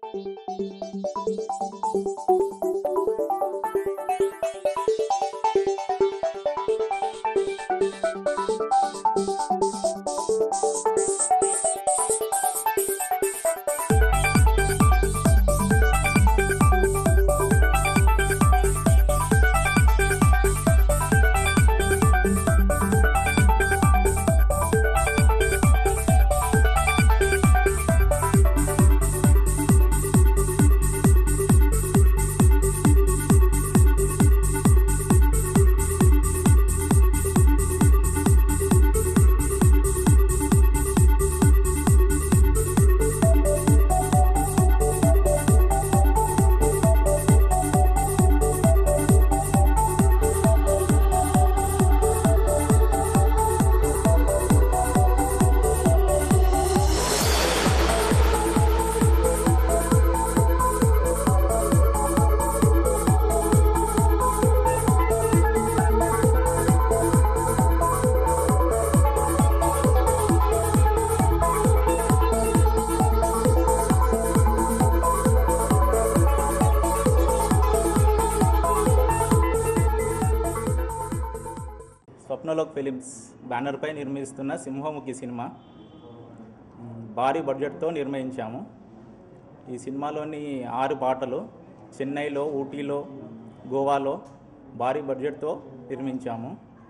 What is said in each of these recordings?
Swapnalok films బ్యానర్పై నిర్మిస్తున్న సింహముఖి cinema మ్, భారీ బడ్జెట్తో నిర్మించాము ఈ సినిమాలోని ఆరు పాటలు చెన్నైలో ఊటీలో గోవాలో భారీ బడ్జెట్తో నిర్మించాము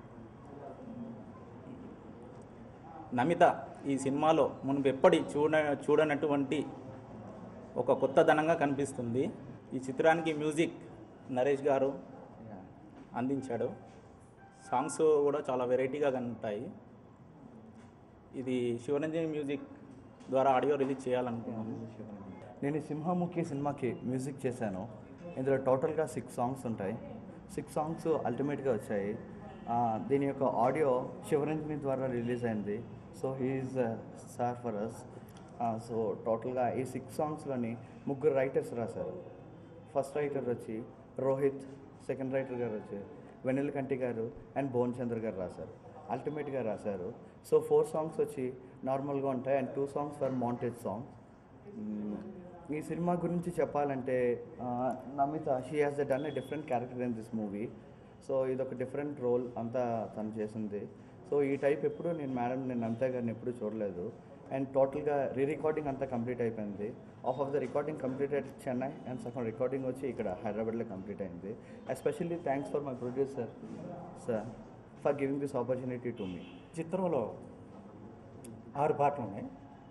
నమిత ఈ సినిమాలో మునుపు ఎప్పటి చూడ చూడనటువంటి ఒక కొత్తదనంగా కనిపిస్తుంది ఈ చిత్రానికి మ్యూజిక్ నరేష్ గారు అందించాడు సాంగ్స్ కూడా చాలా వెరైటీగా ఉంటాయి ఇది శివరంజని మ్యూజిక్ ద్వారా ఆడియో రిలీజ్ చేయాలనుకున్నాము నేను ఈ సింహముఖి సినిమాకి మ్యూజిక్ చేశాను ఇందులో టోటల్గా సిక్స్ సాంగ్స్ ఉంటాయి సిక్స్ సాంగ్స్ అల్టిమేట్గా వచ్చాయి ఆ, దీని యొక్క ఆడియో శివరంజని ద్వారా రిలీజ్ అయింది so he is sir for us so టోటల్గా ఈ సిక్స్ సాంగ్స్లోని ముగ్గురు రైటర్స్ రాశారు ఫస్ట్ రైటర్ వచ్చి రోహిత్ సెకండ్ రైటర్ గారు వచ్చి వెన్నెల కంటి గారు అండ్ భువన్ చంద్ర గారు రాశారు అల్టిమేట్గా రాశారు సో ఫోర్ సాంగ్స్ వచ్చి నార్మల్గా ఉంటాయి and two songs for mounted songs hmm. ఈ సినిమా గురించి చెప్పాలంటే ఆ, Namitha she has the done a different character in this movie so ఇది ఒక డిఫరెంట్ రోల్ అంతా తను చేసింది సో ఈ టైప్ ఎప్పుడు నేను మేడం నేను నమిత గారిని ఎప్పుడు చూడలేదు అండ్ టోటల్గా రీ రికార్డింగ్ అంతా కంప్లీట్ అయిపోయింది of of the recording complete అయ్యి చెన్నై అండ్ సగం రికార్డింగ్ వచ్చి ఇక్కడ హైదరాబాద్లో కంప్లీట్ అయింది especially thanks for my producer sir for giving this opportunity to me చిత్రంలో ఆరు పాటలు ఉన్నాయి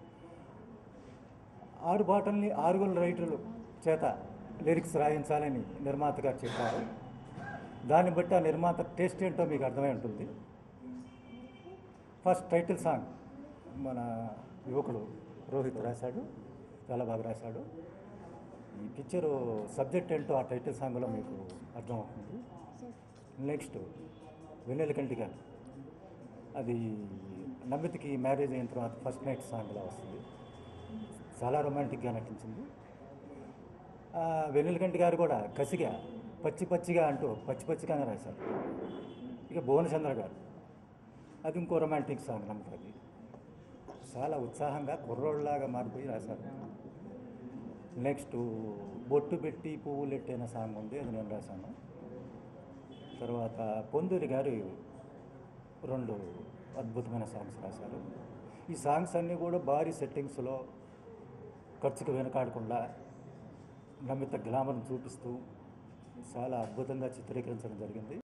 ఆరు పాటల్ని ఆరుగురు రైటర్లు చేత లిరిక్స్ రాయించాలని నిర్మాత గారు చెప్పారు దాన్ని బట్టి ఆ నిర్మాత టేస్ట్ ఏంటో మీకు అర్థమై ఉంటుంది ఫస్ట్ టైటిల్ సాంగ్ మన యువకుడు రోహిత్ రాశాడు చాలా బాగా రాశాడు ఈ పిక్చరు సబ్జెక్ట్ ఏంటో ఆ టైటిల్ సాంగ్లో మీకు అర్థమవుతుంది నెక్స్ట్ వెన్నెలకంటి గారు అది నమ్మితికి మ్యారేజ్ అయిన తర్వాత ఫస్ట్ నైట్ సాంగ్లా వస్తుంది చాలా రొమాంటిక్గా నటించింది ఆ, వెన్నెలకంటి గారు కూడా కసిగా పచ్చి పచ్చిగా అంటూ పచ్చి పచ్చిగానే రాశారు ఇక భువనచంద్ర గారు అది ఇంకో రొమాంటిక్ సాంగ్ నమ్మకది చాలా ఉత్సాహంగా కుర్రోళ్ళలాగా మారిపోయి రాశారు నెక్స్ట్ బొట్టు పెట్టి పువ్వులెట్టైన సాంగ్ ఉంది అది నేను రాశాను తర్వాత పొందూరి గారు రెండు అద్భుతమైన సాంగ్స్ రాశారు ఈ సాంగ్స్ అన్నీ కూడా భారీ సెట్టింగ్స్లో ఖర్చుకు వెనకాడకుండా నమ్మిత గ్లామర్ని చూపిస్తూ చాలా అద్భుతంగా చిత్రీకరించడం జరిగింది